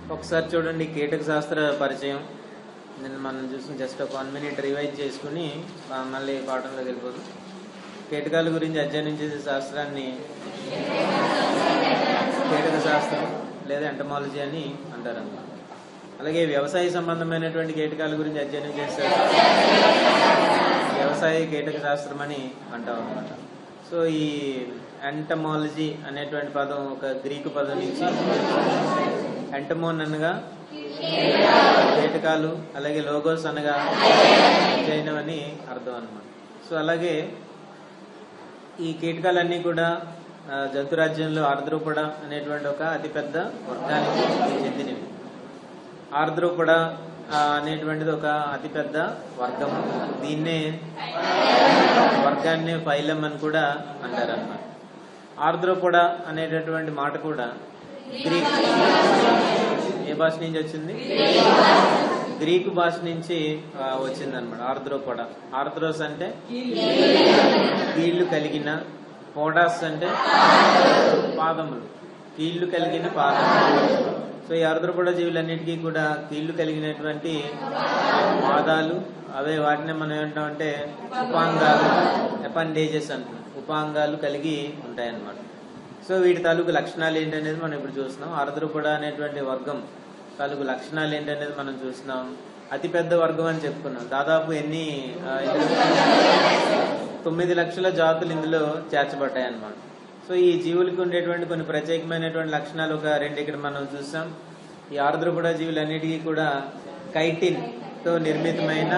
ఒకసారి చూడండి కీటక శాస్త్ర పరిచయం నేను మనం చూసిన జస్ట్ ఒక వన్ మినిట్ రివైజ్ చేసుకుని ఆ, మళ్ళీ పాఠంలోకి వెళ్ళిపోదు కీటకాల గురించి అధ్యయనం చేసే శాస్త్రాన్ని కీటక శాస్త్రం లేదా ఎంటమాలజీ అని అంటారు అన్నమాట అలాగే వ్యవసాయ సంబంధమైనటువంటి కీటకాల గురించి అధ్యయనం చేసే వ్యవసాయ కీటక శాస్త్రం అని అంటాం అనమాట సో ఈ ఎంటమాలజీ అనేటువంటి పదం ఒక గ్రీకు పదం నుంచి ఎంటమోన్ అనగా కీటకాలు అలాగే లోగోస్ అనగా అధ్యయనం అని అర్థం అనమాట సో అలాగే ఈ కీటకాలన్నీ కూడా ఆ, జంతురాజ్యంలో ఆర్ద్రోపడ అనేటువంటి ఒక అతిపెద్ద వర్గానికి చెందినవి ఆర్ద్రోపడ ఆ, అనేటువంటిది ఒక అతిపెద్ద వర్గం దీన్నే వర్గాన్ని ఫైలం అని కూడా అంటారు అనమాట ఆర్ద్రోపడ అనేటటువంటి మాట కూడా గ్రీక్ ఏ భాష నుంచి వచ్చింది గ్రీకు భాష నుంచి వచ్చింది అనమాట ఆర్ద్రోపడ ఆర్థ్రోస్ అంటే కీళ్లు కలిగిన పోడాస్ అంటే పాదములు కీళ్లు కలిగిన పాదములు సో ఈ ఆర్ద్రపడ జీవులన్నిటికీ కూడా కీళ్లు కలిగినటువంటి పాదాలు అవే వాటిని మనం ఏమంటామంటే ఉపాంగాలు ఎపండేజెస్ అంటున్నాం ఉపాంగాలు కలిగి ఉంటాయన్నమాట సో వీటి తాలూకు లక్షణాలు ఏంటనేది మనం ఇప్పుడు చూస్తున్నాం ఆర్ద్రపడ అనేటువంటి వర్గం తాలూకు లక్షణాలు ఏంటనేది మనం చూస్తున్నాం అతిపెద్ద వర్గం అని చెప్పుకున్నాం దాదాపు ఎన్ని ఆ, ఇందులో తొమ్మిది లక్షల జాతులు ఇందులో చేర్చబడ్డాయి అన్నమాట సో ఈ జీవులకు ఉండేటువంటి కొన్ని ప్రత్యేకమైనటువంటి లక్షణాలు ఒక రెండు ఇక్కడ మనం చూసాం ఈ ఆర్ద్రపడ జీవులన్నిటికీ కూడా కైటిన్ తో నిర్మితమైన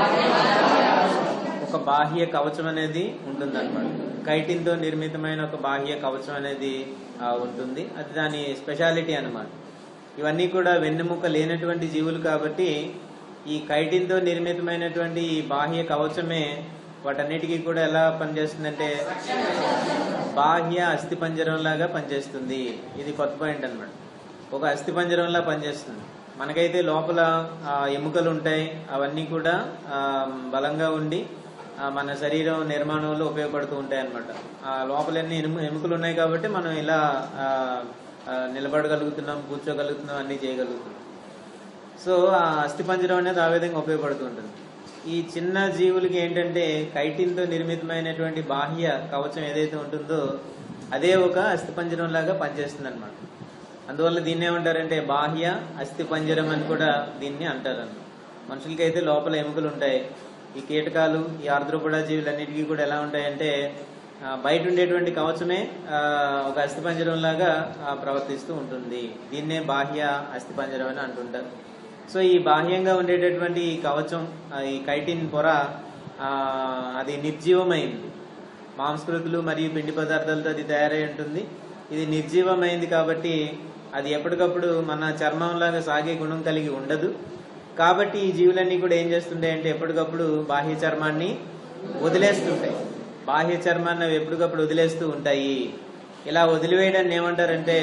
ఒక బాహ్య కవచం అనేది ఉంటుంది అనమాట కైటిన్ తో నిర్మితమైన ఒక బాహ్య కవచం అనేది ఆ, ఉంటుంది అది దాని స్పెషాలిటీ అన్నమాట ఇవన్నీ కూడా వెన్నెముక లేనటువంటి జీవులు కాబట్టి ఈ కైటిన్ తో నిర్మితమైనటువంటి ఈ బాహ్య కవచమే వాటన్నిటికీ కూడా ఎలా పనిచేస్తుందంటే బాహ్య అస్థిపంజరం లాగా పనిచేస్తుంది ఇది కొత్త పాయింట్ అన్నమాట ఒక అస్థిపంజరంలా పనిచేస్తుంది మనకైతే లోపల ఆ, ఎముకలు ఉంటాయి అవన్నీ కూడా ఆ, బలంగా ఉండి ఆ, మన శరీరం నిర్మాణంలో ఉపయోగపడుతూ ఉంటాయి అన్నమాట ఆ లోపలన్నీ ఎనుము- ఎముకలు ఉన్నాయి కాబట్టి మనం ఇలా ఆ, ఆ, నిలబడగలుగుతున్నాం కూర్చోగలుగుతున్నాం అన్ని చేయగలుగుతున్నాం సో ఆ అస్థిపంజరం అనేది ఆ విధంగా ఉపయోగపడుతూ ఉంటుంది ఈ చిన్న జీవులకి ఏంటంటే కైటిన్ తో నిర్మితమైనటువంటి బాహ్య కవచం ఏదైతే ఉంటుందో అదే ఒక అస్థిపంజరం లాగా పనిచేస్తుంది అనమాట అందువల్ల దీన్ని ఏమంటారంటే బాహ్య అస్థిపంజరం అని కూడా దీన్ని అంటారు మనుషులకైతే లోపల ఎముకలు ఉంటాయి ఈ కీటకాలు ఈ ఆర్ద్రోపడ జీవులన్నిటికీ కూడా ఎలా ఉంటాయంటే ఆ, బయట ఉండేటువంటి కవచమే ఆ, ఒక అస్థిపంజరం లాగా ఆ, ప్రవర్తిస్తూ ఉంటుంది దీన్నే బాహ్య అస్థిపంజరం అని అంటుంటారు సో ఈ బాహ్యంగా ఉండేటటువంటి ఈ కవచం ఆ, ఈ కైటిన్ పొర ఆ, అది నిర్జీవమైంది మాంసకృతులు మరియు పిండి పదార్థాలతో అది తయారై ఉంటుంది ఇది నిర్జీవమైంది కాబట్టి అది ఎప్పటికప్పుడు మన చర్మంలాగా సాగే గుణం కలిగి ఉండదు కాబట్టి ఈ జీవులన్నీ కూడా ఏం చేస్తుంటాయి అంటే ఎప్పటికప్పుడు బాహ్య చర్మాన్ని వదిలేస్తుంటాయి బాహ్య చర్మాన్ని అవి ఎప్పటికప్పుడు వదిలేస్తూ ఉంటాయి ఇలా వదిలివేయడాన్ని ఏమంటారంటే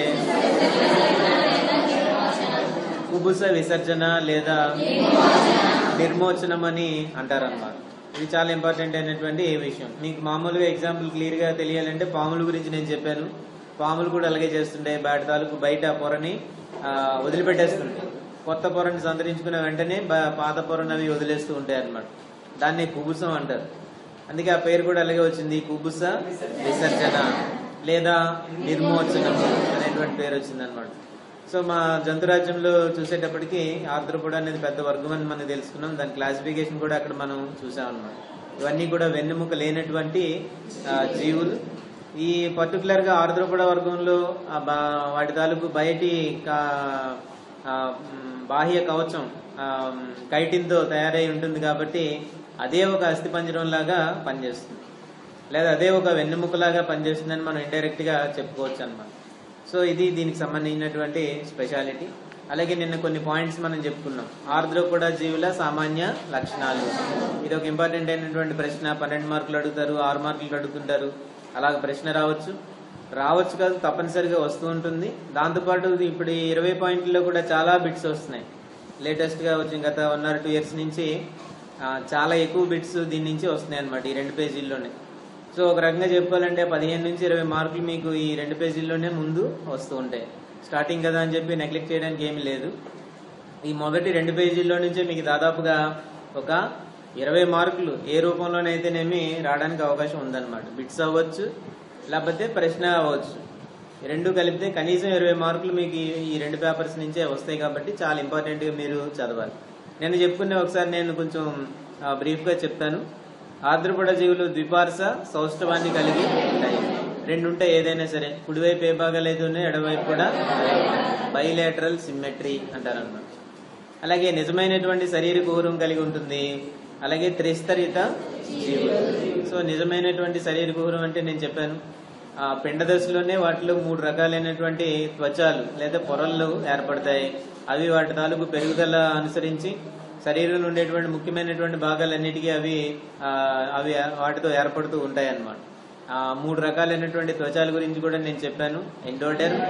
కుబుస విసర్జన లేదా నిర్మోచనం అని అంటారన్నమాట ఇది చాలా ఇంపార్టెంట్ అయినటువంటి విషయం మీకు మామూలుగా ఎగ్జాంపుల్ క్లియర్ గా తెలియాలంటే పాముల గురించి నేను చెప్పాను పాములు కూడా అలాగే చేస్తుంటాయి బయట తాలూకు బయట పొరని ఆ, వదిలిపెట్టేస్తుంటాయి కొత్త పొరని సంతరించుకున్న వెంటనే బ- పాత పొరని అవి వదిలేస్తూ ఉంటాయి అన్నమాట దాన్ని కుబుసం అంటారు అందుకే ఆ పేరు కూడా అలాగే వచ్చింది కుబుస విసర్జన లేదా నిర్మోచనం అనేటువంటి పేరు వచ్చింది అనమాట సో మా జంతురాజ్యంలో చూసేటప్పటికి ఆర్ద్రపుడ అనేది పెద్ద వర్గం అని మనం తెలుసుకున్నాం దాని క్లాసిఫికేషన్ కూడా అక్కడ మనం చూసాం అనమాట ఇవన్నీ కూడా వెన్నెముక లేనటువంటి ఆ, జీవులు ఈ పర్టికులర్ గా ఆర్ద్రపుడ వర్గంలో ఆ బా- వాటి తాలూకు బయటి కా- ఆ, మ్, బాహ్య కవచం కైటిన్ తో తయారై ఉంటుంది కాబట్టి అదే ఒక అస్థిపంజరం లాగా పనిచేస్తుంది లేదా అదే ఒక వెన్నెముకలాగా పనిచేస్తుందని మనం ఇండైరెక్ట్ గా చెప్పుకోవచ్చు అనమాట సో ఇది దీనికి సంబంధించినటువంటి స్పెషాలిటీ అలాగే నిన్న కొన్ని పాయింట్స్ మనం చెప్పుకున్నాం ఆర్ద్రోపడ జీవుల సామాన్య లక్షణాలు ఇది ఒక ఇంపార్టెంట్ అయినటువంటి ప్రశ్న పన్నెండు మార్కులు అడుగుతారు ఆరు మార్కులు అడుగుతుంటారు అలాగ ప్రశ్న రావచ్చు రావచ్చు కాదు తప్పనిసరిగా వస్తూ ఉంటుంది దాంతోపాటు ఇప్పుడు ఈ ఇరవై పాయింట్లలో కూడా చాలా బిట్స్ వస్తున్నాయి లేటెస్ట్ గా వచ్చిన గత వన్ ఆర్ టూ ఇయర్స్ నుంచి ఆ, చాలా ఎక్కువ బిట్స్ దీని నుంచి వస్తున్నాయి అనమాట ఈ రెండు పేజీల్లోనే సో ఒక రకంగా చెప్పాలంటే పదిహేను నుంచి ఇరవై మార్కులు మీకు ఈ రెండు పేజీల్లోనే ముందు వస్తూ ఉంటాయి స్టార్టింగ్ కదా అని చెప్పి నెగ్లెక్ట్ చేయడానికి ఏమీ లేదు ఈ మొదటి రెండు పేజీల్లో నుంచే మీకు దాదాపుగా ఒక ఇరవై మార్కులు ఏ రూపంలోనైతేనేమి రావడానికి అవకాశం ఉందన్నమాట బిట్స్ అవ్వచ్చు లేకపోతే ప్రశ్న అవ్వచ్చు ఈ రెండు కలిపితే కనీసం ఇరవై మార్కులు మీకు ఈ- ఈ రెండు పేపర్స్ నుంచే వస్తాయి కాబట్టి చాలా ఇంపార్టెంట్ గా మీరు చదవాలి నేను చెప్పుకునే ఒకసారి నేను కొంచెం బ్రీఫ్ గా చెప్తాను ఆర్ద్రపడ జీవులు ద్విపార్శ సౌష్ఠవాన్ని కలిగి ఉంటాయి రెండు ఉంటాయి ఏదైనా సరే కుడివైపు ఏ భాగాలు అయితే ఉన్నాయో ఎడవైపు కూడా బైలేటరల్ సిమ్మెట్రీ అంటారు అన్నమాట అలాగే నిజమైనటువంటి శరీర కుహరం కలిగి ఉంటుంది అలాగే త్రిస్తరిత జీవులు సో నిజమైనటువంటి శరీర కుహరం అంటే నేను చెప్పాను ఆ పిండ దశలోనే వాటిలో మూడు రకాలైనటువంటి త్వచాలు లేదా పొరలు ఏర్పడతాయి అవి వాటి తాలూకు పెరుగుదల అనుసరించి శరీరంలో ఉండేటువంటి ముఖ్యమైనటువంటి భాగాలన్నిటికీ అవి ఆ, అవి వాటితో ఏర్పడుతూ ఉంటాయి అన్నమాట ఆ మూడు రకాలైనటువంటి త్వచాల గురించి కూడా నేను చెప్పాను ఎండోడెర్మ్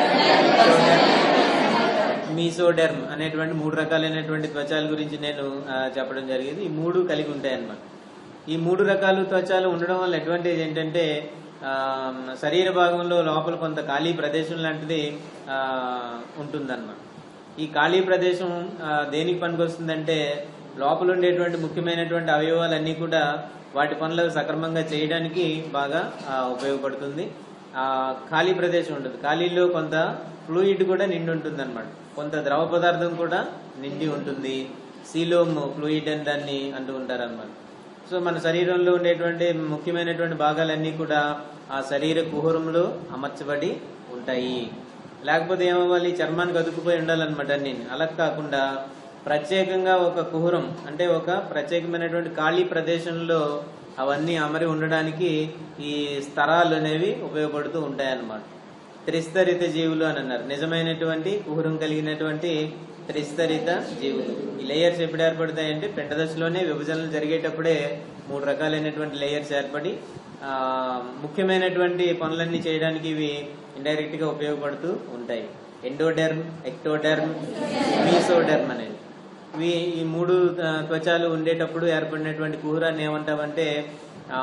మీసోడెర్మ్ అనేటువంటి మూడు రకాలైనటువంటి త్వచాల గురించి నేను ఆ, చెప్పడం జరిగింది ఈ మూడు కలిగి ఉంటాయి అన్నమాట ఈ మూడు రకాల త్వచాలు ఉండడం వల్ల అడ్వాంటేజ్ ఏంటంటే ఆ, శరీర భాగంలో లోపల కొంత ఖాళీ ప్రదేశం లాంటిది ఆ, ఉంటుందన్నమాట ఈ ఖాళీ ప్రదేశం ఆ, దేనికి పనికొస్తుందంటే లోపల ఉండేటువంటి ముఖ్యమైనటువంటి అవయవాలన్నీ కూడా వాటి పనులు సక్రమంగా చేయడానికి బాగా ఆ, ఉపయోగపడుతుంది ఆ ఖాళీ ప్రదేశం ఉంటుంది ఖాళీలో కొంత ఫ్లూయిడ్ కూడా నిండి ఉంటుంది అనమాట కొంత ద్రవ పదార్థం కూడా నిండి ఉంటుంది సీలోమ్ ఫ్లూయిడ్ అని దాన్ని అంటూ ఉంటారు అనమాట సో మన శరీరంలో ఉండేటువంటి ముఖ్యమైనటువంటి భాగాలన్నీ కూడా ఆ శరీర కుహరంలో అమర్చబడి ఉంటాయి లేకపోతే ఏమవ్వాలి చర్మానికి అతుక్కుపోయి ఉండాలన్నమాట అన్ని అలా కాకుండా ప్రత్యేకంగా ఒక కుహరం అంటే ఒక ప్రత్యేకమైనటువంటి ఖాళీ ప్రదేశంలో అవన్నీ అమరి ఉండడానికి ఈ స్తరాలు అనేవి ఉపయోగపడుతూ ఉంటాయన్నమాట త్రిస్తరిత జీవులు అని అన్నారు నిజమైనటువంటి కుహరం కలిగినటువంటి త్రిస్తరిత జీవులు ఈ లేయర్స్ ఎప్పుడు ఏర్పడతాయంటే పెంట దశలోనే విభజనలు జరిగేటప్పుడే మూడు రకాలైనటువంటి లేయర్స్ ఏర్పడి ఆ, ముఖ్యమైనటువంటి పనులన్నీ చేయడానికి ఇవి ఇండైరెక్ట్ గా ఉపయోగపడుతూ ఉంటాయి ఎండోడెర్మ్ ఎక్టోడెర్మ్ మీసోడెర్మ్ అనేది ఇవి ఈ మూడు ఆ, త్వచాలు ఉండేటప్పుడు ఏర్పడినటువంటి కుహరాన్ని ఏమంటామంటే ఆ,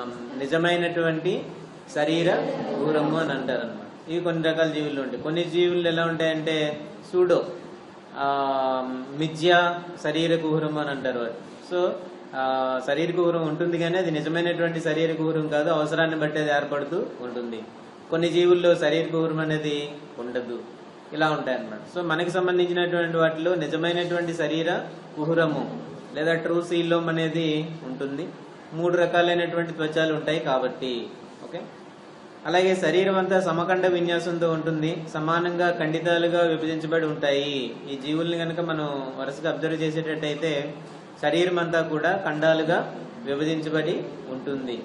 నిజమైనటువంటి శరీర కుహరము అని అంటారు అనమాట ఇవి కొన్ని రకాల జీవులు ఉంటాయి కొన్ని జీవులు ఎలా ఉంటాయంటే సూడో ఆ, మిథ్య శరీర కుహరం అని అంటారు వాటి సో ఆ, శరీర కుహరం ఉంటుంది కానీ అది నిజమైనటువంటి శరీర కుహరం కాదు అవసరాన్ని బట్టి అది ఏర్పడుతూ ఉంటుంది కొన్ని జీవుల్లో శరీర కుహరం అనేది ఉండదు ఇలా ఉంటాయి అన్నమాట సో మనకి సంబంధించినటువంటి వాటిలో నిజమైనటువంటి శరీర కుహరము లేదా ట్రూ సీలోమ్ అనేది ఉంటుంది మూడు రకాలైనటువంటి త్వచాలు ఉంటాయి కాబట్టి ఓకే అలాగే శరీరం అంతా సమఖండ విన్యాసంతో ఉంటుంది సమానంగా ఖండితాలుగా విభజించబడి ఉంటాయి ఈ జీవుల్ని కనుక మనం వరుసగా అబ్జర్వ్ చేసేటట్టయితే శరీరం అంతా కూడా ఖండాలుగా విభజించబడి ఉంటుంది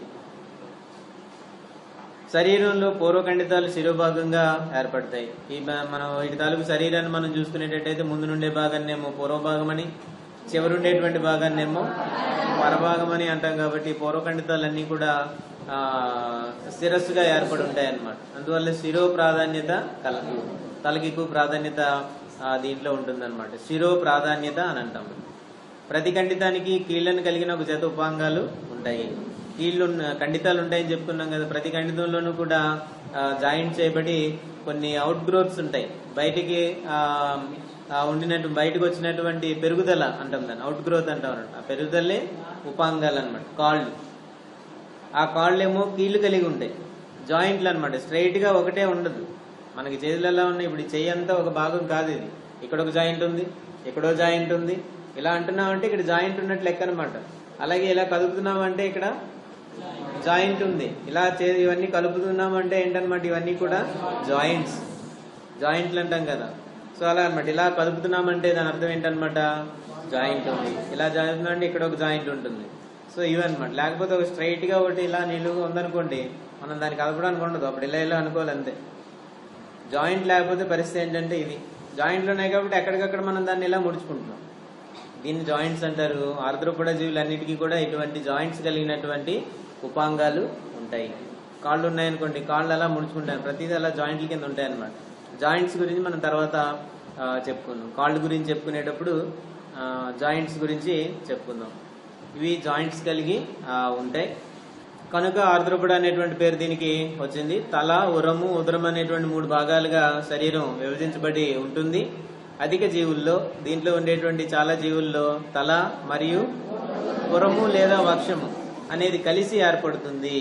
శరీరంలో పూర్వఖండితాలు శిరోభాగంగా ఏర్పడతాయి ఈ మ- మనం వీటి తాలూకు శరీరాన్ని మనం చూసుకునేటట్టయితే ముందు నుండే భాగాన్నేమో పూర్వభాగం అని చివరి ఉండేటువంటి భాగాన్నేమో పరభాగం అని అంటాం కాబట్టి ఈ పూర్వఖండితాలన్నీ కూడా ఆ, శిరస్సుగా ఏర్పడి ఉంటాయి అన్నమాట అందువల్ల శిరో ప్రాధాన్యత కలదు తలకి ఎక్కువ ప్రాధాన్యత ఆ, దీంట్లో ఉంటుందన్నమాట శిరో ప్రాధాన్యత అని అంటాం ప్రతి ఖండితానికి కీళ్లను కలిగిన ఒక జత ఉపాంగాలు ఉంటాయి కీళ్లు ఉన్న- ఖండితాలు ఉంటాయని చెప్పుకున్నాం కదా ప్రతి ఖండితంలోనూ కూడా జాయింట్ చేయబడి కొన్ని అవుట్ గ్రోత్స్ ఉంటాయి బయటికి ఆ, ఆ ఉండినట్టు బయటకు వచ్చినటువంటి పెరుగుదల అంటాం దాన్ని అవుట్ గ్రోత్ అంటాం అన్నమాట. ఆ పెరుగుదలే ఉపాంగాలు అనమాట కాళ్ళు ఆ కాళ్ళు ఏమో కీళ్లు కలిగి ఉంటాయి జాయింట్లు అనమాట స్ట్రైట్ గా ఒకటే ఉండదు మనకి చేతులలో ఉన్న ఇప్పుడు ఈ చెయ్యి అంతా ఒక భాగం కాదు ఇది ఇక్కడ ఒక జాయింట్ ఉంది ఇక్కడో జాయింట్ ఉంది ఇలా అంటున్నామంటే ఇక్కడ జాయింట్ ఉన్నట్లు లెక్క అనమాట అలాగే ఇలా కదుపుతున్నామంటే ఇక్కడ జాయింట్ ఉంది ఇలా చే ఇవన్నీ కలుపుతున్నామంటే ఏంటన్నమాట ఇవన్నీ కూడా జాయింట్స్ జాయింట్లు అంటాం కదా సో అలా అన్నమాట ఇలా కలుపుతున్నామంటే దాని అర్థం ఏంటన్నమాట జాయింట్ ఉంది ఇలా జాయింట్ అంటే ఇక్కడ ఒక జాయింట్ ఉంటుంది సో ఇవన్నమాట లేకపోతే ఒక స్ట్రైట్ గా ఒకటి ఇలా నిలువుగా ఉందనుకోండి మనం దాన్ని కలపడానికి ఉండదు అప్పుడు ఇలా ఇలా అనుకోవాలి అంతే జాయింట్ లేకపోతే పరిస్థితి ఏంటంటే ఇది జాయింట్లు ఉన్నాయి కాబట్టి ఎక్కడికక్కడ మనం దాన్ని ఇలా ముడుచుకుంటున్నాం దీన్ని జాయింట్స్ అంటారు ఆర్ద్రపడ జీవులన్నిటికీ కూడా ఇటువంటి జాయింట్స్ కలిగినటువంటి ఉపాంగాలు ఉంటాయి కాళ్ళు ఉన్నాయనుకోండి కాళ్ళు అలా ముడుచుకుంటాయి ప్రతిదీ అలా జాయింట్ల కింద ఉంటాయి అన్నమాట జాయింట్స్ గురించి మనం తర్వాత ఆ, చెప్పుకుందాం కాళ్ళు గురించి చెప్పుకునేటప్పుడు జాయింట్స్ గురించి చెప్పుకుందాం ఇవి జాయింట్స్ కలిగి ఆ, ఉంటాయి కనుక ఆర్ద్రపుడు అనేటువంటి పేరు దీనికి వచ్చింది తల ఉరము ఉదరం అనేటువంటి మూడు భాగాలుగా శరీరం విభజించబడి ఉంటుంది అధిక జీవుల్లో దీంట్లో ఉండేటువంటి చాలా జీవుల్లో తల మరియు ఉరము లేదా వక్షము అనేది కలిసి ఏర్పడుతుంది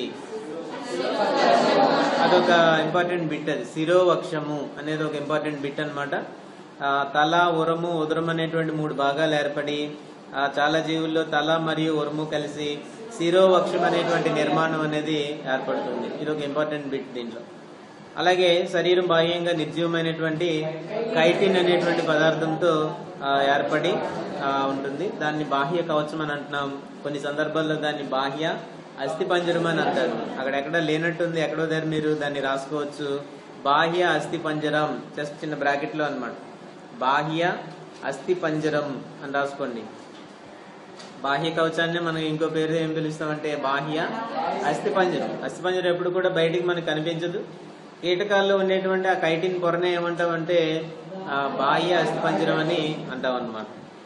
అదొక ఇంపార్టెంట్ బిట్ అది శిరోవక్షము అనేది ఒక ఇంపార్టెంట్ బిట్ అనమాట తల ఉరము ఉదరం అనేటువంటి మూడు భాగాలు ఏర్పడి ఆ, చాలా జీవుల్లో తల మరియు ఉరము కలిసి శిరోవక్షం అనేటువంటి నిర్మాణం అనేది ఏర్పడుతుంది ఇది ఒక ఇంపార్టెంట్ బిట్ దీంట్లో అలాగే శరీరం బాహ్యంగా నిర్జీవమైనటువంటి కైటిన్ అనేటువంటి పదార్థంతో ఆ, ఏర్పడి ఆ, ఉంటుంది దాన్ని బాహ్య కవచం అని అంటున్నాం కొన్ని సందర్భాల్లో దాన్ని బాహ్య అస్థి పంజరం అని అంటారు అక్కడ ఎక్కడ లేనట్టుంది ఎక్కడో దగ్గర మీరు దాన్ని రాసుకోవచ్చు బాహ్య అస్థి పంజరం జస్ట్ చిన్న బ్రాకెట్ లో అనమాట బాహ్య అస్థి పంజరం అని రాసుకోండి బాహ్య కవచాన్ని మనం ఇంకో పేరు ఏం పిలుస్తామంటే బాహ్య అస్థి పంజరం అస్థి పంజరం ఎప్పుడు కూడా బయటికి మనకు కనిపించదు కీటకాల్లో ఉండేటువంటి ఆ కైటిన్ పొరనే ఏమంటామంటే ఆ బాహ్య అస్థి పంజరం అని అంటాం అనమాట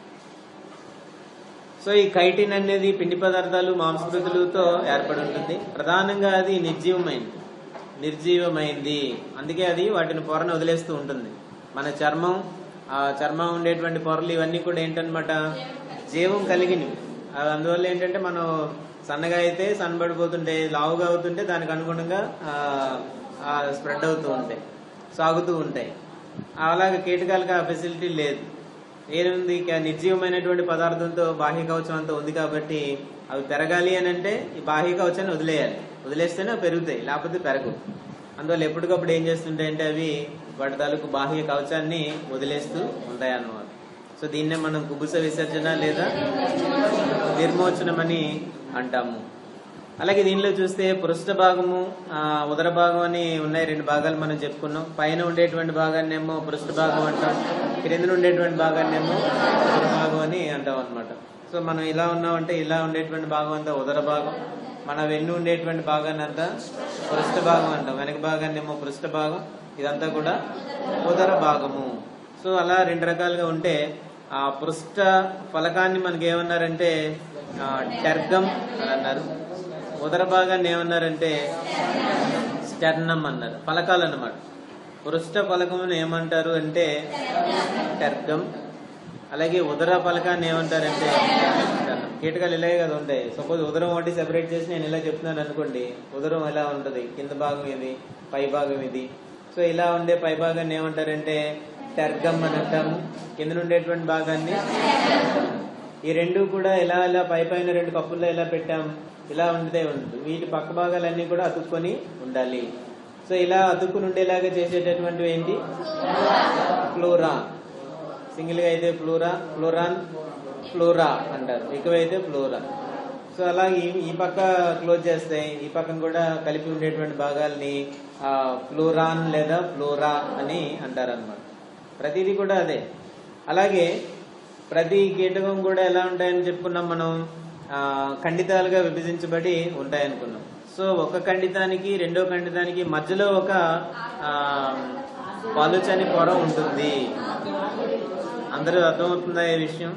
సో ఈ కైటిన్ అనేది పిండి పదార్థాలు మాంసకృతులతో ఏర్పడి ఉంటుంది ప్రధానంగా అది నిర్జీవమైంది నిర్జీవమైంది అందుకే అది వాటిని పొరను వదిలేస్తూ ఉంటుంది మన చర్మం ఆ చర్మం ఉండేటువంటి పొరలు ఇవన్నీ కూడా ఏంటనమాట జీవం కలిగినవి అది అందువల్ల ఏంటంటే మనం సన్నగా అయితే సన్నబడిపోతుంటే లావుగా అవుతుంటే దానికి అనుగుణంగా స్ప్రెడ్ అవుతూ ఉంటాయి సాగుతూ ఉంటాయి అలాగే కీటకాలకు ఆ ఫెసిలిటీ లేదు ఏముంది ఇక నిర్జీవమైనటువంటి పదార్థంతో బాహ్య కవచం అంతా ఉంది కాబట్టి అవి పెరగాలి అని అంటే ఈ బాహ్య కవచాన్ని వదిలేయాలి వదిలేస్తేనే అవి పెరుగుతాయి లేకపోతే పెరగవు అందువల్ల ఎప్పటికప్పుడు ఏం చేస్తుంటాయంటే అవి వాటి తాలూకు బాహ్య కవచాన్ని వదిలేస్తూ ఉంటాయి అన్నమాట సో దీన్నే మనం కుబుస విసర్జన లేదా నిర్మోచనం అని అంటాము అలాగే దీనిలో చూస్తే పృష్ఠ భాగము ఆ, ఉదర భాగం అని ఉన్నాయి రెండు భాగాలు మనం చెప్పుకున్నాం పైన ఉండేటువంటి భాగాన్ని ఏమో పృష్ఠ భాగం అంటాం క్రింద ఉండేటువంటి భాగాన్ని ఏమో ఉదర భాగం అని అంటాం అనమాట సో మనం ఇలా ఉన్నామంటే ఇలా ఉండేటువంటి భాగం అంతా ఉదర భాగం మన వెన్ను ఉండేటువంటి భాగాన్ని అంతా పృష్ఠ భాగం అంటాం వెనక భాగాన్ని ఏమో పృష్ఠ భాగం ఇదంతా కూడా ఉదర భాగము సో అలా రెండు రకాలుగా ఉంటే ఆ పృష్ఠ ఫలకాన్ని మనకి ఏమన్నారంటే ఆ, టెర్గం అని అన్నారు ఉదర భాగాన్ని ఏమన్నారంటే స్టెర్నం అన్నారు ఫలకాలు అన్నమాట పృష్ఠ ఫలకమును ఏమంటారు అంటే టెర్గం అలాగే ఉదర ఫలకాన్ని ఏమంటారంటే స్టెర్నం కీటకాలు ఇలాగే కదా ఉంటాయి సపోజ్ ఉదరం ఒకటి సెపరేట్ చేసి నేను ఇలా చెప్తున్నాను అనుకోండి ఉదరం ఎలా ఉంటది కింద భాగం ఇది పై భాగం ఇది సో ఇలా ఉండే పై భాగాన్ని ఏమంటారంటే టెర్గం అని అంటాము కింద ఉండేటువంటి భాగాన్ని ఈ రెండు కూడా ఇలా ఇలా పై పైన రెండు కప్పుల్లో ఇలా పెట్టాం ఇలా ఉంటే ఉండదు వీటి పక్క భాగాలన్నీ కూడా అతుక్కొని ఉండాలి సో ఇలా అతుక్కుని ఉండేలాగా చేసేటటువంటివి ఏంటి ఫ్లోరాన్ సింగిల్ గా అయితే ఫ్లోరా ఫ్లోరాన్ ఫ్లోరా అంటారు ఎక్కువైతే ఫ్లోరా సో అలా ఈ ఈ పక్క క్లోజ్ చేస్తే ఈ పక్కన కూడా కలిపి ఉండేటువంటి భాగాల్ని ఆ, ఫ్లోరాన్ లేదా ఫ్లోరా అని అంటారు అనమాట ప్రతిదీ కూడా అదే అలాగే ప్రతి కీటకం కూడా ఎలా ఉంటాయని చెప్పుకున్నాం మనం ఆ, ఖండితాలుగా విభజించబడి ఉంటాయనుకున్నాం సో ఒక ఖండితానికి రెండో ఖండితానికి మధ్యలో ఒక ఆ, పలుచని పొర ఉంటుంది అందరూ అర్థమవుతుందా ఈ విషయం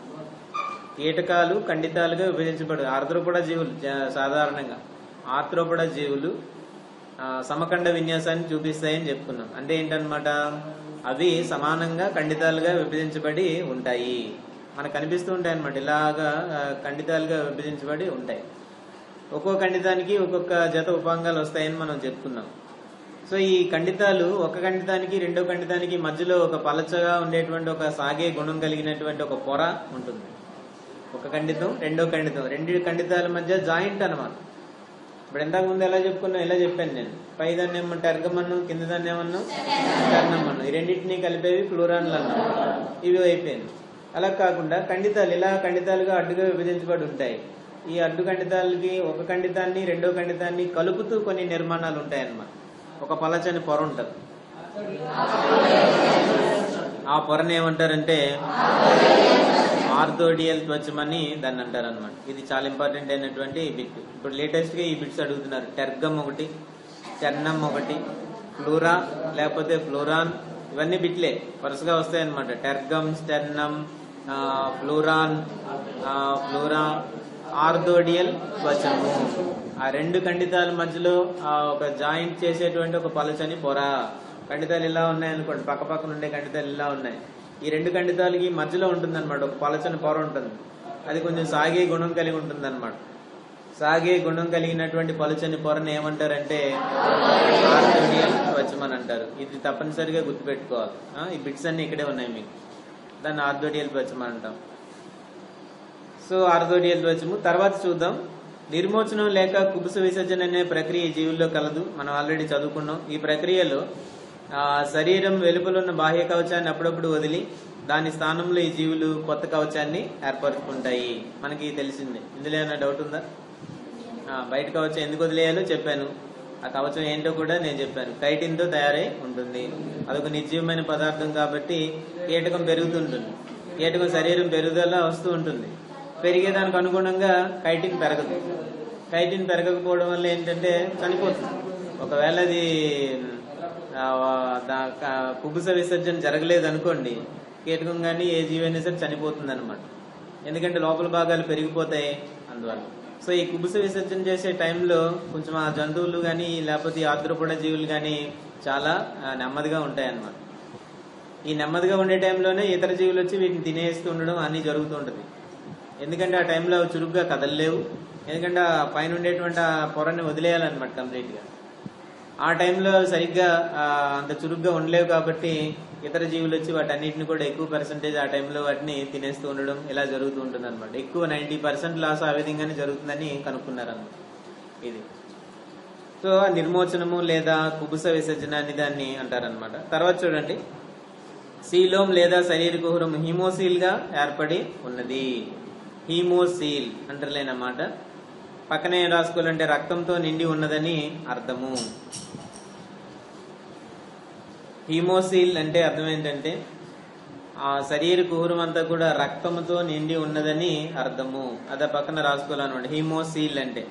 కీటకాలు ఖండితాలుగా విభజించబడు ఆర్థ్రోపడ జీవులు జా- సాధారణంగా ఆర్థ్రోపడ జీవులు ఆ, సమఖండ విన్యాసాన్ని చూపిస్తాయని చెప్పుకున్నాం అంటే ఏంటన్నమాట అవి సమానంగా ఖండితాలుగా విభజించబడి ఉంటాయి మనకు కనిపిస్తూ ఉంటాయి అనమాట ఇలాగా ఆ, ఖండితాలుగా విభజించబడి ఉంటాయి ఒక్కో ఖండితానికి ఒక్కొక్క జత ఉపాంగాలు వస్తాయని మనం చెప్పుకున్నాం సో ఈ ఖండితాలు ఒక ఖండితానికి రెండో ఖండితానికి మధ్యలో ఒక పలచగా ఉండేటువంటి ఒక సాగే గుణం కలిగినటువంటి ఒక పొర ఉంటుంది ఒక ఖండితం రెండో ఖండితం రెండు ఖండితాల మధ్య జాయింట్ అన్నమాట ఇప్పుడు ఇంతకు ముందు ఎలా చెప్పుకున్నా ఎలా చెప్పాను నేను పై దాన్ని ఏమన్నా టెర్గమన్ను కింద దాన్ని ఏమన్నా టర్నమన్ను ఈ రెండింటినీ కలిపేవి ఫ్లూరాన్లు అన్నాం ఇవి అయిపోయింది అలా కాకుండా ఖండితాలు ఇలా ఖండితాలుగా అడ్డుగా విభజించబడి ఉంటాయి ఈ అడ్డు ఖండితాలకి ఒక ఖండితాన్ని రెండో ఖండితాన్ని కలుపుతూ కొన్ని నిర్మాణాలు ఉంటాయి అన్నమాట ఒక పలచని పొర ఉంటుంది ఆ పొరని ఏమంటారంటే ఆర్థోడియల్ త్వచం అని దాన్ని అంటారు అనమాట ఇది చాలా ఇంపార్టెంట్ అయినటువంటి బిట్ ఇప్పుడు లేటెస్ట్ గా ఈ బిట్స్ అడుగుతున్నారు టెర్గమ్ ఒకటి టెర్నమ్ ఒకటి ఫ్లూరా లేకపోతే ఫ్లోరాన్ ఇవన్నీ బిట్లే వరుసగా వస్తాయి అనమాట టెర్గమ్ స్టెర్నమ్ ఫ్లూరాన్ ఫ్లూరా ఆర్థోడియల్ త్వచము ఆ రెండు ఖండితాల మధ్యలో ఆ ఒక జాయింట్ చేసేటువంటి ఒక పలుచని పొర ఖండితాలు ఇలా ఉన్నాయనుకోండి పక్క పక్కన ఉండే ఖండితాలు ఇలా ఉన్నాయి ఈ రెండు ఖండితాలకి మధ్యలో ఉంటుంది అనమాట ఒక పలచని పొర ఉంటుంది అది కొంచెం సాగే గుణం కలిగి ఉంటుంది అనమాట సాగే గుణం కలిగినటువంటి పలుచని పొరని ఏమంటారంటే ఆర్థోడియల్ త్వచమని అంటారు ఇది తప్పనిసరిగా గుర్తుపెట్టుకోవాలి ఆ, ఈ బిట్స్ అన్ని ఇక్కడే ఉన్నాయి మీకు దాన్ని ఆర్థోడియల్ త్వచమని అంటాం సో ఆర్థోడియల్ త్వచము తర్వాత చూద్దాం నిర్మోచనం లేక కుబుస విసర్జన అనే ప్రక్రియ ఈ జీవుల్లో కలదు మనం ఆల్రెడీ చదువుకున్నాం ఈ ప్రక్రియలో ఆ, శరీరం వెలుపల ఉన్న బాహ్య కవచాన్ని అప్పుడప్పుడు వదిలి దాని స్థానంలో ఈ జీవులు కొత్త కవచాన్ని ఏర్పరచుకుంటాయి మనకి తెలిసిందే ఇందులో ఏమైనా డౌట్ ఉందా ఆ, బయట కవచం ఎందుకు వదిలేయాలో చెప్పాను ఆ కవచం ఏంటో కూడా నేను చెప్పాను కైటిన్ తో తయారై ఉంటుంది అదొక నిర్జీవమైన పదార్థం కాబట్టి కీటకం పెరుగుతుంటుంది కీటకం శరీరం పెరుగుదల వస్తూ ఉంటుంది పెరిగేదానికి అనుగుణంగా కైటిన్ పెరగదు కైటిన్ పెరగకపోవడం వల్ల ఏంటంటే చనిపోతుంది ఒకవేళ అది ఆ, దా- క- కుబుస విసర్జన జరగలేదు అనుకోండి కీటకం కానీ ఏ జీవైనా సరే చనిపోతుంది అనమాట ఎందుకంటే లోపల భాగాలు పెరిగిపోతాయి అందువల్ల సో ఈ కుబుస విసర్జన చేసే టైంలో కొంచెం ఆ జంతువులు కానీ లేకపోతే ఈ ఆర్ద్రపూడ జీవులు కానీ చాలా ఆ, నెమ్మదిగా ఉంటాయి అన్నమాట ఈ నెమ్మదిగా ఉండే టైంలోనే ఇతర జీవులు వచ్చి వీటిని తినేస్తూ ఉండడం అన్ని జరుగుతూ ఉంటుంది ఎందుకంటే ఆ టైంలో అవి చురుగ్గా కదలలేవు ఎందుకంటే ఆ పైన ఉండేటువంటి ఆ పొరని వదిలేయాలన్నమాట కంప్లీట్ గా ఆ టైంలో సరిగ్గా ఆ, అంత చురుగ్గా ఉండలేవు కాబట్టి ఇతర జీవులు వచ్చి వాటన్నిటిని కూడా ఎక్కువ పర్సెంటేజ్ ఆ టైంలో వాటిని తినేస్తూ ఉండడం ఇలా జరుగుతూ ఉంటుంది అనమాట ఎక్కువ నైన్టీ పర్సెంట్ లాస్ ఆ విధంగానే జరుగుతుందని కనుక్కున్నారు అన్నమాట ఇది సో ఆ నిర్మోచనము లేదా కుబుస విసర్జన అని దాన్ని అంటారనమాట తర్వాత చూడండి సీలోమ్ లేదా శరీర కుహరం హీమోసీల్ గా ఏర్పడి ఉన్నది హీమోసీల్ అంటర్లైన్ అన్నమాట పక్కనే ఏం రాసుకోవాలంటే రక్తంతో నిండి ఉన్నదని అర్థము హీమోసీల్ అంటే అర్థం ఏంటంటే ఆ శరీర కుహరం అంతా కూడా రక్తముతో నిండి ఉన్నదని అర్థము అదే పక్కన రాసుకోవాలన్నమాట హీమోసీల్ అంటే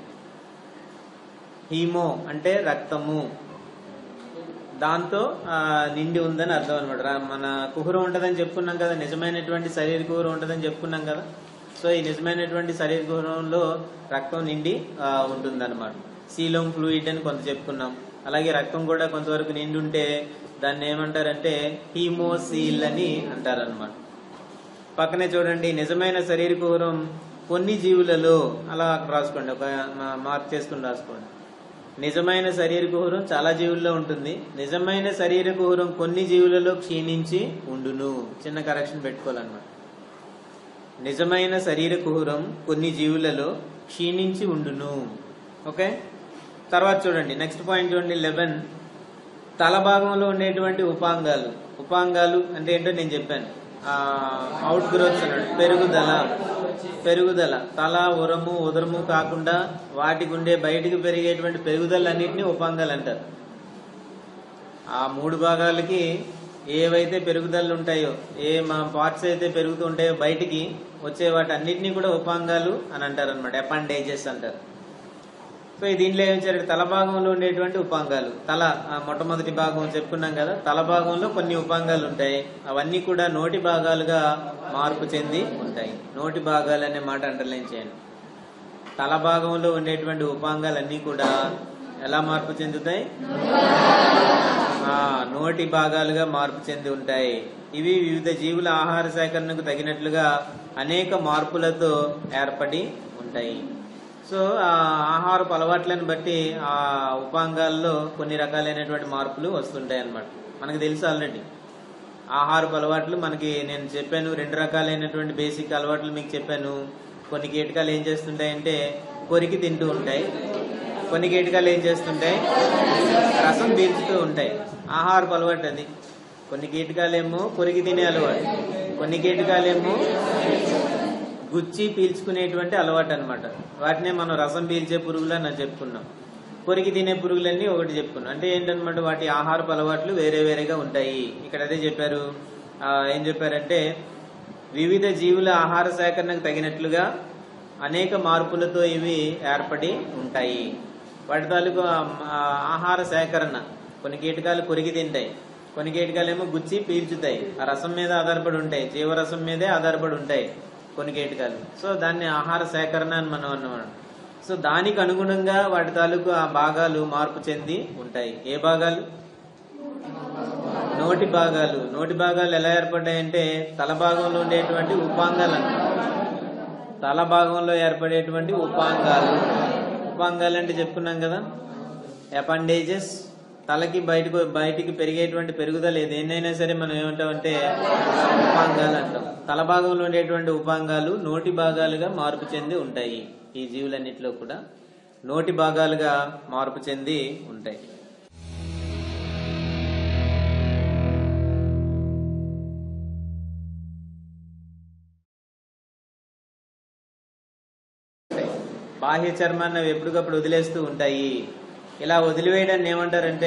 హీమో అంటే రక్తము దాంతో ఆ, నిండి ఉందని అర్థం అనమాట మన కుహరం ఉంటదని చెప్పుకున్నాం కదా నిజమైనటువంటి శరీర కుహరం ఉంటదని చెప్పుకున్నాం కదా సో ఈ నిజమైనటువంటి శరీర కుహరంలో రక్తం నిండి ఉంటుంది అనమాట సీలోమ్ ఫ్లూయిడ్ అని కొంత చెప్పుకున్నాం అలాగే రక్తం కూడా కొంతవరకు నిండి ఉంటే దాన్ని ఏమంటారంటే హీమోసీల్ అని అంటారనమాట పక్కనే చూడండి నిజమైన శరీర కుహరం కొన్ని జీవులలో అలా అక్కడ రాసుకోండి ఒక మా- మార్క్ చేసుకుని రాసుకోండి నిజమైన శరీర కుహరం చాలా జీవుల్లో ఉంటుంది నిజమైన శరీర కుహరం కొన్ని జీవులలో క్షీణించి ఉండును చిన్న కరెక్షన్ పెట్టుకోవాలన్నమాట నిజమైన శరీర కుహరం కొన్ని జీవులలో క్షీణించి ఉండును ఓకే తర్వాత చూడండి నెక్స్ట్ పాయింట్ చూడండి లెవెన్ తల భాగంలో ఉండేటువంటి ఉపాంగాలు ఉపాంగాలు అంటే ఏంటో నేను చెప్పాను అవుట్ గ్రోత్స్ అన్నాడు పెరుగుదల పెరుగుదల తల ఉరము ఉదరము కాకుండా వాటికి ఉండే బయటికి పెరిగేటువంటి పెరుగుదలన్నింటినీ ఉపాంగాలు అంటారు ఆ మూడు భాగాలకి ఏవైతే పెరుగుదలలు ఉంటాయో ఏ మా పార్ట్స్ అయితే పెరుగుతూ ఉంటాయో బయటికి వచ్చే వాటి అన్నిటినీ కూడా ఉపాంగాలు అని అంటారు అనమాట అపాండేజెస్ అంటారు సో ఈ దీంట్లో ఏం చేయాలి తల భాగంలో ఉండేటువంటి ఉపాంగాలు తల ఆ మొట్టమొదటి భాగం చెప్పుకున్నాం కదా తల భాగంలో కొన్ని ఉపాంగాలు ఉంటాయి అవన్నీ కూడా నోటి భాగాలుగా మార్పు చెంది ఉంటాయి నోటి భాగాలు అనే మాట అంటర్లైన్ చేయండి తల భాగంలో ఉండేటువంటి ఉపాంగాలన్నీ కూడా ఎలా మార్పు చెందుతాయి ఆ నోటి భాగాలుగా మార్పు చెంది ఉంటాయి ఇవి వివిధ జీవుల ఆహార సేకరణకు తగినట్లుగా అనేక మార్పులతో ఏర్పడి ఉంటాయి సో ఆ ఆహారపు అలవాట్లను బట్టి ఆ ఉపాంగాల్లో కొన్ని రకాలైనటువంటి మార్పులు వస్తుంటాయి అన్నమాట మనకు తెలుసు ఆల్రెడీ ఆహారపు అలవాట్లు మనకి నేను చెప్పాను రెండు రకాలైనటువంటి బేసిక్ అలవాట్లు మీకు చెప్పాను కొన్ని కీటకాలు ఏం చేస్తుంటాయంటే కొరికి తింటూ ఉంటాయి కొన్ని కీటకాలు ఏం చేస్తుంటాయి రసం పీల్చుతూ ఉంటాయి ఆహారపు అలవాటు అది కొన్ని కీటకాలేమో కొరికి తినే అలవాటు కొన్ని కీటకాలేమో గుచ్చి పీల్చుకునేటువంటి అలవాటు అన్నమాట వాటినే మనం రసం పీల్చే పురుగులు అని చెప్పుకున్నాం కొరికి తినే పురుగులన్నీ ఒకటి చెప్పుకున్నాం అంటే ఏంటన్నమాట వాటి ఆహారపు అలవాట్లు వేరే వేరేగా ఉంటాయి ఇక్కడ అదే చెప్పారు ఆ, ఏం చెప్పారంటే వివిధ జీవుల ఆహార సేకరణకు తగినట్లుగా అనేక మార్పులతో ఇవి ఏర్పడి ఉంటాయి వాటి తాలూకు ఆ- ఆ ఆహార సేకరణ కొన్ని కీటకాలు కొరికి తింటాయి కొన్ని కీటకాలు ఏమో గుచ్చి పీల్చుతాయి ఆ రసం మీద ఆధారపడి ఉంటాయి జీవరసం మీదే ఆధారపడి ఉంటాయి కొన్ని కీటకాలు సో దాన్ని ఆహార సేకరణ అని మనం అన్నమాట సో దానికి అనుగుణంగా వాటి తాలూకు ఆ భాగాలు మార్పు చెంది ఉంటాయి ఏ భాగాలు నోటి భాగాలు నోటి భాగాలు ఎలా ఏర్పడ్డాయంటే తల భాగంలో ఉండేటువంటి ఉపాంగాలు అన్నమాట తల భాగంలో ఏర్పడేటువంటి ఉపాంగాలు ఉపాంగాలు అంటే చెప్పుకున్నాం కదా అపెండేజెస్ తలకి బయటకు బయటికి పెరిగేటువంటి పెరుగుదల ఏదైనా సరే మనం ఏమంటామంటే ఉపాంగాలు అంటాం తల భాగంలో ఉండేటువంటి ఉపాంగాలు నోటి భాగాలుగా మార్పు చెంది ఉంటాయి ఈ జీవులన్నిటిలో కూడా నోటి భాగాలుగా మార్పు చెంది ఉంటాయి బాహ్య చర్మాన్ని అవి ఎప్పటికప్పుడు వదిలేస్తూ ఉంటాయి ఇలా వదిలివేయడాన్ని ఏమంటారంటే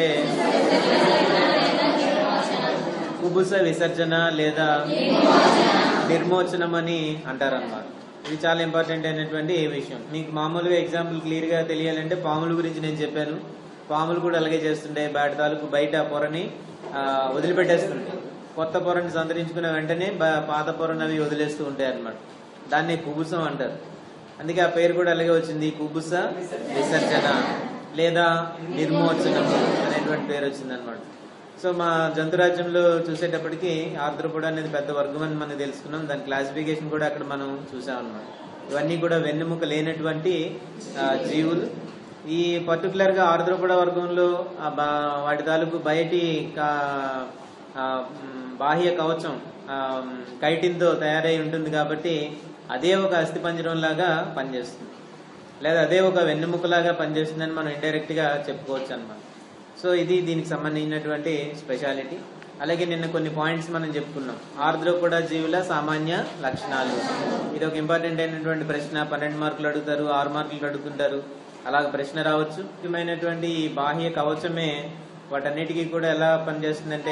కుబుస విసర్జన లేదా నిర్మోచనం అని అంటారన్నమాట ఇది చాలా ఇంపార్టెంట్ అయినటువంటి ఏ విషయం మీకు మామూలుగా ఎగ్జాంపుల్ క్లియర్ గా తెలియాలంటే పాముల గురించి నేను చెప్పాను పాములు కూడా అలాగే చేస్తుంటాయి బయట తాలూకు బయట పొరని ఆ, వదిలిపెట్టేస్తుంటాయి కొత్త పొరని సంతరించుకున్న వెంటనే బ- పాత పొరని అవి వదిలేస్తూ ఉంటాయి అన్నమాట దాన్ని కుబుసం అంటారు అందుకే ఆ పేరు కూడా అలాగే వచ్చింది కుబుస విసర్జన లేదా నిర్మోచనం అనేటువంటి పేరు వచ్చింది అనమాట సో మా జంతురాజ్యంలో చూసేటప్పటికి ఆర్ద్రపుడ అనేది పెద్ద వర్గం అని మనం తెలుసుకున్నాం దాని క్లాసిఫికేషన్ కూడా అక్కడ మనం చూసాం అనమాట ఇవన్నీ కూడా వెన్నెముక లేనటువంటి ఆ, జీవులు ఈ పర్టికులర్ గా ఆర్ద్రపుడ వర్గంలో ఆ బా- వాటి తాలూకు బయటి కా- ఆ, మ్, బాహ్య కవచం కైటిన్ తో తయారై ఉంటుంది కాబట్టి అదే ఒక అస్థిపంజరం లాగా పనిచేస్తుంది లేదా అదే ఒక వెన్నెముకలాగా పనిచేస్తుందని మనం ఇండైరెక్ట్ గా చెప్పుకోవచ్చు అనమాట సో ఇది దీనికి సంబంధించినటువంటి స్పెషాలిటీ అలాగే నిన్న కొన్ని పాయింట్స్ మనం చెప్పుకున్నాం ఆర్ద్రోపోడా జీవుల సామాన్య లక్షణాలు ఇది ఒక ఇంపార్టెంట్ అయినటువంటి ప్రశ్న పన్నెండు మార్కులు అడుగుతారు ఆరు మార్కులు అడుగుతుంటారు అలాగ ప్రశ్న రావచ్చు ముఖ్యమైనటువంటి ఈ బాహ్య కవచమే వాటన్నిటికీ కూడా ఎలా పనిచేస్తుందంటే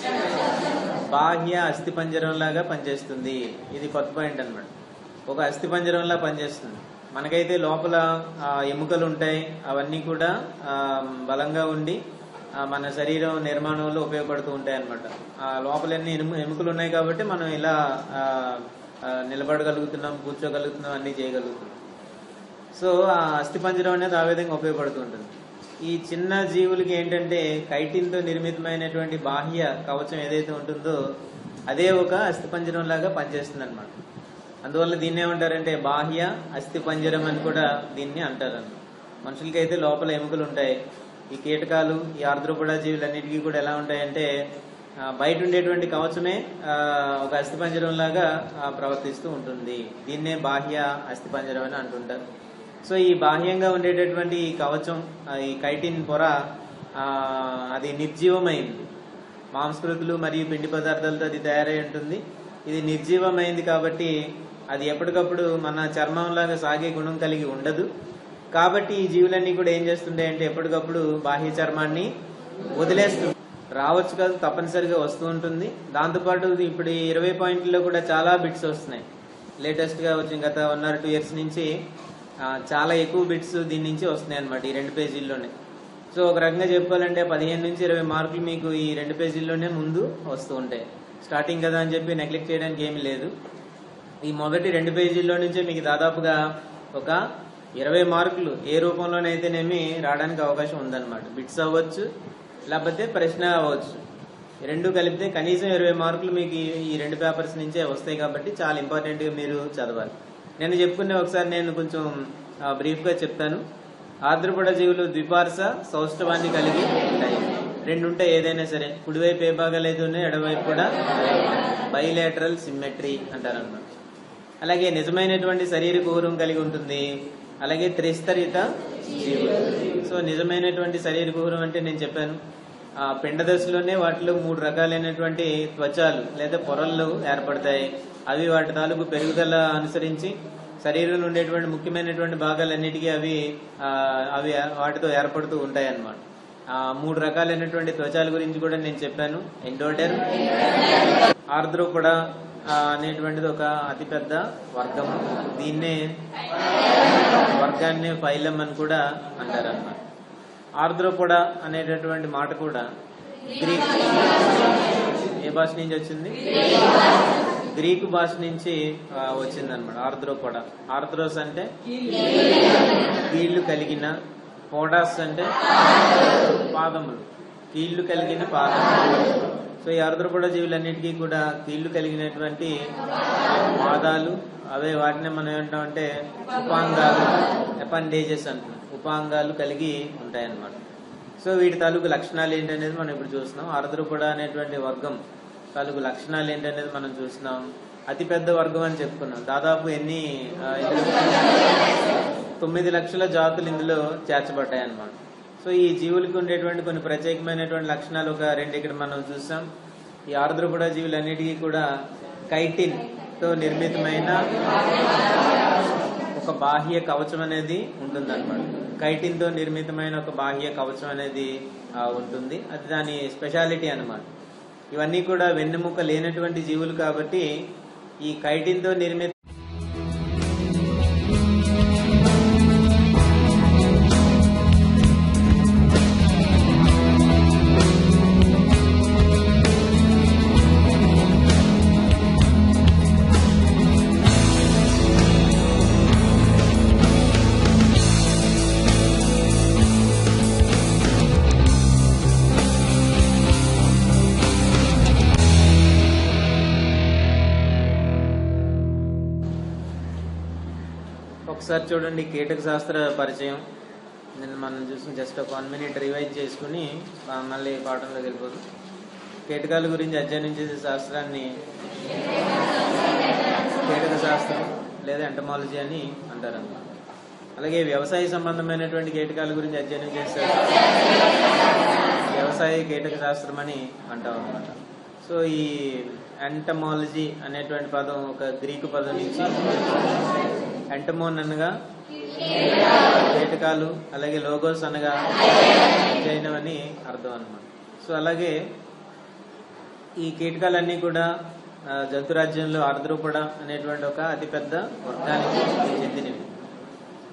బాహ్య అస్థిపంజరం లాగా పనిచేస్తుంది ఇది కొత్త పాయింట్ అన్నమాట ఒక అస్థిపంజరంలా పనిచేస్తుంది మనకైతే లోపల ఆ, ఎముకలు ఉంటాయి అవన్నీ కూడా ఆ, బలంగా ఉండి ఆ, మన శరీరం నిర్మాణంలో ఉపయోగపడుతూ ఉంటాయి అన్నమాట ఆ లోపల ఎన్ని ఎనుము- ఎముకలు ఉన్నాయి కాబట్టి మనం ఇలా ఆ, ఆ, నిలబడగలుగుతున్నాం కూర్చోగలుగుతున్నాం అన్ని చేయగలుగుతున్నాం సో ఆ అస్థిపంజరం అనేది ఆ విధంగా ఉపయోగపడుతూ ఉంటుంది ఈ చిన్న జీవులకి ఏంటంటే కైటిన్ తో నిర్మితమైనటువంటి బాహ్య కవచం ఏదైతే ఉంటుందో అదే ఒక అస్థిపంజరం లాగా పనిచేస్తుంది అనమాట అందువల్ల దీన్ని ఏమంటారంటే బాహ్య అస్థిపంజరం అని కూడా దీన్ని అంటారు మనుషులకి అయితే లోపల ఎముకలు ఉంటాయి ఈ కీటకాలు ఈ ఆర్ద్రపుడ జీవులన్నిటికీ కూడా ఎలా ఉంటాయంటే ఆ, బయట ఉండేటువంటి కవచమే ఆ, ఒక అస్థిపంజరం లాగా ఆ, ప్రవర్తిస్తూ ఉంటుంది దీన్నే బాహ్య అస్థిపంజరం అని అంటుంటారు సో ఈ బాహ్యంగా ఉండేటటువంటి ఈ కవచం ఆ, ఈ కైటిన్ పొర ఆ, అది నిర్జీవమైంది మాంసకృతులు మరియు పిండి పదార్థాలతో అది తయారై ఉంటుంది ఇది నిర్జీవమైంది కాబట్టి అది ఎప్పటికప్పుడు మన చర్మం లాగా సాగే గుణం కలిగి ఉండదు కాబట్టి ఈ జీవులన్నీ కూడా ఏం చేస్తుంటాయి అంటే ఎప్పటికప్పుడు బాహ్య చర్మాన్ని వదిలేస్తుంది రావచ్చు కాదు తప్పనిసరిగా వస్తూ ఉంటుంది దాంతోపాటు ఇప్పుడు ఈ ఇరవై పాయింట్లలో కూడా చాలా బిట్స్ వస్తున్నాయి లేటెస్ట్ గా వచ్చిన గత వన్ ఆర్ టూ ఇయర్స్ నుంచి ఆ, చాలా ఎక్కువ బిట్స్ దీని నుంచి వస్తున్నాయి అనమాట ఈ రెండు పేజీల్లోనే సో ఒక రకంగా చెప్పాలంటే పదిహేను నుంచి ఇరవై మార్కులు మీకు ఈ రెండు పేజీల్లోనే ముందు వస్తూ ఉంటాయి స్టార్టింగ్ కదా అని చెప్పి నెగ్లెక్ట్ చేయడానికి ఏమీ లేదు ఈ మొదటి రెండు పేజీల్లో నుంచే మీకు దాదాపుగా ఒక ఇరవై మార్కులు ఏ రూపంలోనైతేనేమి రావడానికి అవకాశం ఉందన్నమాట బిట్స్ అవ్వచ్చు లేకపోతే ప్రశ్న అవ్వచ్చు ఈ రెండు కలిపితే కనీసం ఇరవై మార్కులు మీకు ఈ- ఈ రెండు పేపర్స్ నుంచే వస్తాయి కాబట్టి చాలా ఇంపార్టెంట్ గా మీరు చదవాలి నేను చెప్పుకునే ఒకసారి నేను కొంచెం బ్రీఫ్ గా చెప్తాను ఆర్ద్రపడ జీవులు ద్విపార్శ సౌష్ఠవాన్ని కలిగి ఉంటాయి రెండు ఉంటాయి ఏదైనా సరే కుడివైపు ఏ భాగాలు అయితే ఉన్నాయో ఎడవైపు కూడా బైలేటరల్ సిమ్మెట్రీ అంటారు అనమాట అలాగే నిజమైనటువంటి శరీర కుహరం కలిగి ఉంటుంది అలాగే త్రిస్తరిత జీవులు సో నిజమైనటువంటి శరీర కుహరం అంటే నేను చెప్పాను ఆ పిండ దశలోనే వాటిలో మూడు రకాలైనటువంటి త్వచాలు లేదా పొరలు ఏర్పడతాయి అవి వాటి తాలూకు పెరుగుదల అనుసరించి శరీరంలో ఉండేటువంటి ముఖ్యమైనటువంటి భాగాలన్నిటికీ అవి ఆ, అవి వాటితో ఏర్పడుతూ ఉంటాయి అన్నమాట ఆ మూడు రకాలైనటువంటి త్వచాల గురించి కూడా నేను చెప్పాను ఎండోడెర్ ఆర్ద్రోపడ అనేటువంటిది ఒక అతిపెద్ద వర్గం దీన్నే వర్గాన్ని ఫైలం అని కూడా అంటారు అన్నమాట ఆర్ద్రోపొడ అనేటటువంటి మాట కూడా గ్రీక్ ఏ భాష నుంచి వచ్చింది గ్రీకు భాష నుంచి ఆ, వచ్చిందన్నమాట ఆర్థ్రోపోడా ఆర్థ్రోస్ అంటే కీళ్లు కలిగిన పోడాస్ అంటే పాదములు కీళ్లు కలిగిన పాదములు సో ఈ ఆర్థ్రోపోడా జీవులన్నిటికీ కూడా కీళ్లు కలిగినటువంటి పాదాలు అవే వాటిని మనం ఏమంటామంటే ఉపాంగాలు అపెండేజెస్ అంటున్నాం ఉపాంగాలు కలిగి ఉంటాయన్నమాట సో వీటి తాలూకు లక్షణాలు ఏంటనేది మనం ఇప్పుడు చూస్తున్నాం ఆర్ద్రపుడ అనేటువంటి వర్గం తాలూకు లక్షణాలు ఏంటనేది మనం చూస్తున్నాం అతి పెద్ద వర్గం అని చెప్పుకున్నాం దాదాపు ఎన్ని ఆ, ఇందులో తొమ్మిది లక్షల జాతులు ఇందులో చేర్చబడ్డాయి అన్నమాట సో ఈ జీవులకు ఉండేటువంటి కొన్ని ప్రత్యేకమైనటువంటి లక్షణాలు ఒక రెండు ఇక్కడ మనం చూసాం ఈ ఆర్ద్రపుడ జీవులన్నిటికీ కూడా కైటిన్ తో నిర్మితమైన ఒక బాహ్య కవచం అనేది ఉంటుందన్నమాట కైటిన్ తో నిర్మితమైన ఒక బాహ్య కవచం అనేది ఆ, ఉంటుంది అది దాని స్పెషాలిటీ అన్నమాట ఇవన్నీ కూడా వెన్నెముక లేనటువంటి జీవులు కాబట్టి ఈ కైటిన్ తో నిర్మిత ఒకసారి చూడండి కీటక శాస్త్ర పరిచయం నిన్న మనం చూసిన జస్ట్ ఒక వన్ మినిట్ రివైజ్ చేసుకుని ఆ, మళ్ళీ పాఠంలోకి వెళ్ళిపోదు కీటకాల గురించి అధ్యయనం చేసే శాస్త్రాన్ని కీటక శాస్త్రం లేదా ఎంటమాలజీ అని అంటారు అన్నమాట అలాగే వ్యవసాయ సంబంధమైనటువంటి కీటకాల గురించి అధ్యయనం చేస్తారు వ్యవసాయ కీటక శాస్త్రం అని అంటాం అనమాట సో ఈ ఎంటమాలజీ అనేటువంటి పదం ఒక గ్రీకు పదం నుంచి ఎంటమోన్ అనగా కీటకాలు అలాగే లోగోస్ అనగా అధ్యయనం అని అర్థం అనమాట సో అలాగే ఈ కీటకాలన్నీ కూడా ఆ, జంతురాజ్యంలో ఆర్ద్రూపడ అనేటువంటి ఒక అతిపెద్ద వర్గానికి చెందినవి